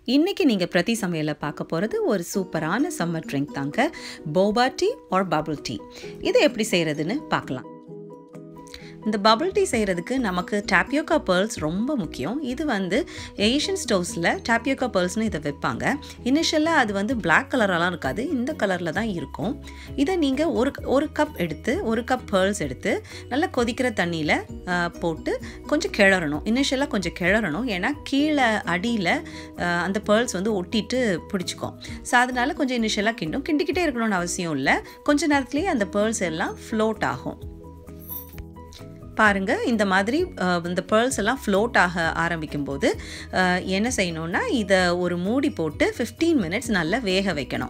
இன்றைக்கி நீங்கள் பிரதி சமையலில் பார்க்க போகிறது ஒரு சூப்பரான சம்மர் ட்ரிங்க் தாங்க boba tea or bubble tea இதை எப்படி செய்கிறதுன்னு பார்க்கலாம் இந்த பபுள் டீ செய்கிறதுக்கு நமக்கு டாப்பியோக்கா பேர்ல்ஸ் ரொம்ப முக்கியம் இது வந்து ஏஷியன் ஸ்டோவ்ஸில் டாப்பியோக்கா பேர்ல்ஸ்னு இதை வைப்பாங்க இனிஷியலாக அது வந்து பிளாக் கலரெல்லாம் இருக்காது இந்த கலரில் தான் இருக்கும் இதை நீங்கள் ஒரு ஒரு கப் எடுத்து ஒரு கப் பேர்ல்ஸ் எடுத்து நல்லா கொதிக்கிற தண்ணியில் போட்டு கொஞ்சம் கிளறணும் இனிஷியலாக கொஞ்சம் கிளறணும் ஏன்னா கீழே அடியில் அந்த பேர்ல்ஸ் வந்து ஒட்டிட்டு பிடிச்சிக்கும் ஸோ அதனால கொஞ்சம் இனிஷியலாக கிண்டும் கிண்டிக்கிட்டே இருக்கணும்னு அவசியம் இல்லை கொஞ்ச நேரத்துலேயே அந்த பேர்ல்ஸ் எல்லாம் ஃப்ளோட் ஆகும் பாருங்கள் இந்த மாதிரி இந்த பேர்ல்ஸ் எல்லாம் ஃப்ளோட் ஆக ஆரம்பிக்கும் போது என்ன செய்யணும்னா இதை ஒரு மூடி போட்டு ஃபிஃப்டீன் மினிட்ஸ் நல்லா வேக வைக்கணும்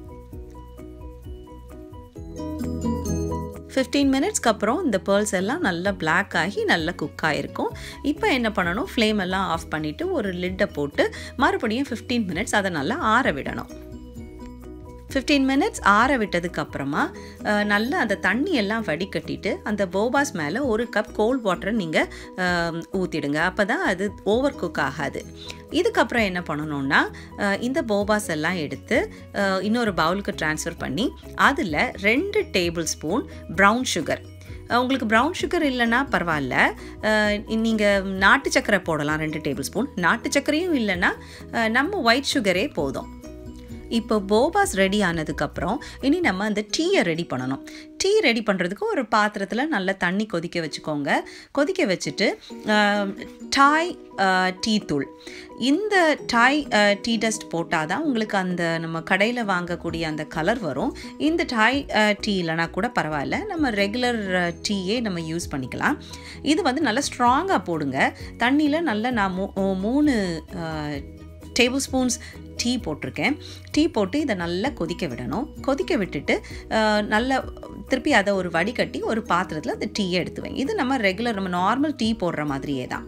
ஃபிஃப்டீன் மினிட்ஸ்க்கு அப்புறம் இந்த பேர்ல்ஸ் எல்லாம் நல்லா பிளாக் ஆகி நல்லா குக் ஆகிருக்கும் இப்போ என்ன பண்ணணும் ஃப்ளேம் எல்லாம் ஆஃப் பண்ணிவிட்டு ஒரு லிட்டை போட்டு மறுபடியும் ஃபிஃப்டீன் மினிட்ஸ் அதை நல்லா ஆற விடணும் ஃபிஃப்டீன் மினிட்ஸ் ஆற விட்டதுக்கு அப்புறமா நல்லா அந்த தண்ணி எல்லாம் வடிகட்டிட்டு அந்த போபாஸ் மேலே ஒரு கப் கோல்ட் வாட்டரை நீங்கள் ஊற்றிடுங்க அப்போ தான் அது ஓவர் குக் ஆகாது இதுக்கப்புறம் என்ன பண்ணணும்னா இந்த போபாஸ் எல்லாம் எடுத்து இன்னொரு பவுலுக்கு ட்ரான்ஸ்ஃபர் பண்ணி அதில் ரெண்டு டேபிள் ஸ்பூன் ப்ரௌன் சுகர் உங்களுக்கு ப்ரௌன் சுகர் இல்லைன்னா பரவாயில்ல நீங்கள் நாட்டு சக்கரை போடலாம் ரெண்டு டேபிள் ஸ்பூன் நாட்டு சக்கரையும் இல்லைன்னா நம்ம ஒயிட் சுகரே போதும் இப்போ போபாஸ் ரெடி ஆனதுக்கப்புறம் இனி நம்ம அந்த டீயை ரெடி பண்ணணும் டீ ரெடி பண்ணுறதுக்கு ஒரு பாத்திரத்தில் நல்லா தண்ணி கொதிக்க வச்சுக்கோங்க கொதிக்க வச்சுட்டு டாய் டீ தூள் இந்த டாய் டீ டஸ்ட் போட்டால் தான் உங்களுக்கு அந்த நம்ம கடையில் வாங்கக்கூடிய அந்த கலர் வரும் இந்த டாய் டீ இல்லைனா கூட பரவாயில்ல நம்ம ரெகுலர் டீயே நம்ம யூஸ் பண்ணிக்கலாம் இது வந்து நல்லா ஸ்ட்ராங்காக போடுங்க தண்ணியில் நல்லா நான் மூணு டேபிள் ஸ்பூன்ஸ் டீ போட்டிருக்கேன் டீ போட்டு இதை நல்லா கொதிக்க விடணும் கொதிக்க விட்டுட்டு நல்லா திருப்பி அதை ஒரு வடிகட்டி ஒரு பாத்திரத்தில் அந்த டீயை எடுத்து வைங்க இது நம்ம ரெகுலர் நம்ம நார்மல் டீ போடுற மாதிரியே தான்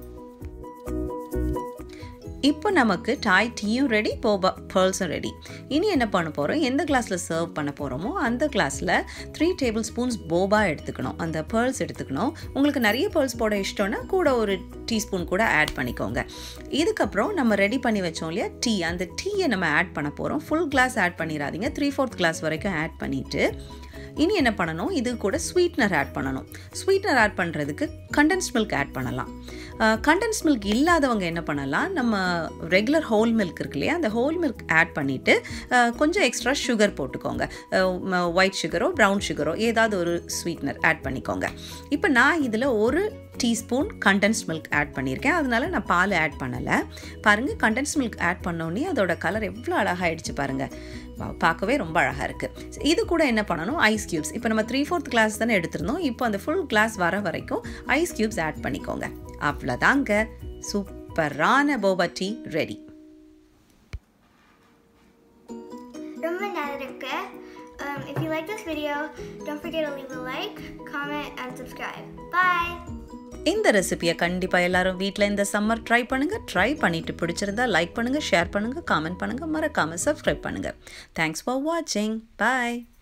இப்போ நமக்கு டாய் டீயும் ரெடி போபா பேர்ல்ஸும் ரெடி இனி என்ன பண்ண போகிறோம் எந்த கிளாஸில் சர்வ் பண்ண போகிறோமோ அந்த கிளாஸில் த்ரீ டேபிள் ஸ்பூன்ஸ் போபா எடுத்துக்கணும் அந்த பேர்ல்ஸ் எடுத்துக்கணும் உங்களுக்கு நிறைய பேர்ல்ஸ் போட இஷ்டம்னா கூட ஒரு டீஸ்பூன் கூட ஆட் பண்ணிக்கோங்க இதுக்கப்புறம் நம்ம ரெடி பண்ணி வச்சோம் இல்லையா டீ அந்த டீயை நம்ம ஆட் பண்ண போகிறோம் ஃபுல் கிளாஸ் ஆட் பண்ணிடாதீங்க த்ரீ ஃபோர்த் கிளாஸ் வரைக்கும் ஆட் பண்ணிவிட்டு இனி என்ன பண்ணணும் இது கூட ஸ்வீட்னர் ஆட் பண்ணணும் ஸ்வீட்னர் ஆட் பண்ணுறதுக்கு கண்டென்ஸ் மில்க் ஆட் பண்ணலாம் கண்டென்ஸ் மில்க் இல்லாதவங்க என்ன பண்ணலாம் நம்ம ரெகுலர் ஹோல் மில்க் இருக்கு இல்லையா அந்த ஹோல் மில்க் ஆட் பண்ணிவிட்டு கொஞ்சம் எக்ஸ்ட்ரா சுகர் போட்டுக்கோங்க ஒயிட் சுகரோ ப்ரௌன் சுகரோ ஏதாவது ஒரு ஸ்வீட்னர் ஆட் பண்ணிக்கோங்க இப்போ நான் இதில் ஒரு டீஸ்பூன் கண்டென்ஸ் மில்க் ஆட் பண்ணியிருக்கேன் அதனால நான் பால் ஆட் பண்ணலை பாருங்கள் கண்டென்ஸ் மில்க் ஆட் பண்ணோடனே அதோட கலர் எவ்வளோ அழகாகிடுச்சு பாருங்கள் பார்க்கவே ரொம்ப அழகாக இருக்குது இது கூட என்ன பண்ணணும் ஐஸ் க்யூப்ஸ் இப்போ நம்ம த்ரீ ஃபோர்த் கிளாஸ் தானே எடுத்திருந்தோம் இப்போ அந்த ஃபுல் கிளாஸ் வர வரைக்கும் ஐஸ் க்யூப்ஸ் ஆட் பண்ணிக்கோங்க அவ்வளோதாங்க சூப்பரான போபா டீ ரெடி ரொம்ப நல்லா இருக்கு Um, if you like this video, don't forget to leave a like, comment, and subscribe. Bye! இந்த ரெசிபியை கண்டிப்பாக எல்லாரும் வீட்டில் இந்த சம்மர் ட்ரை பண்ணுங்கள் ட்ரை பண்ணிவிட்டு பிடிச்சிருந்தா லைக் பண்ணுங்கள் ஷேர் பண்ணுங்கள் காமெண்ட் பண்ணுங்கள் மறக்காமல் சப்ஸ்கிரைப் பண்ணுங்கள் தேங்க்ஸ் ஃபார் வாட்சிங் பாய்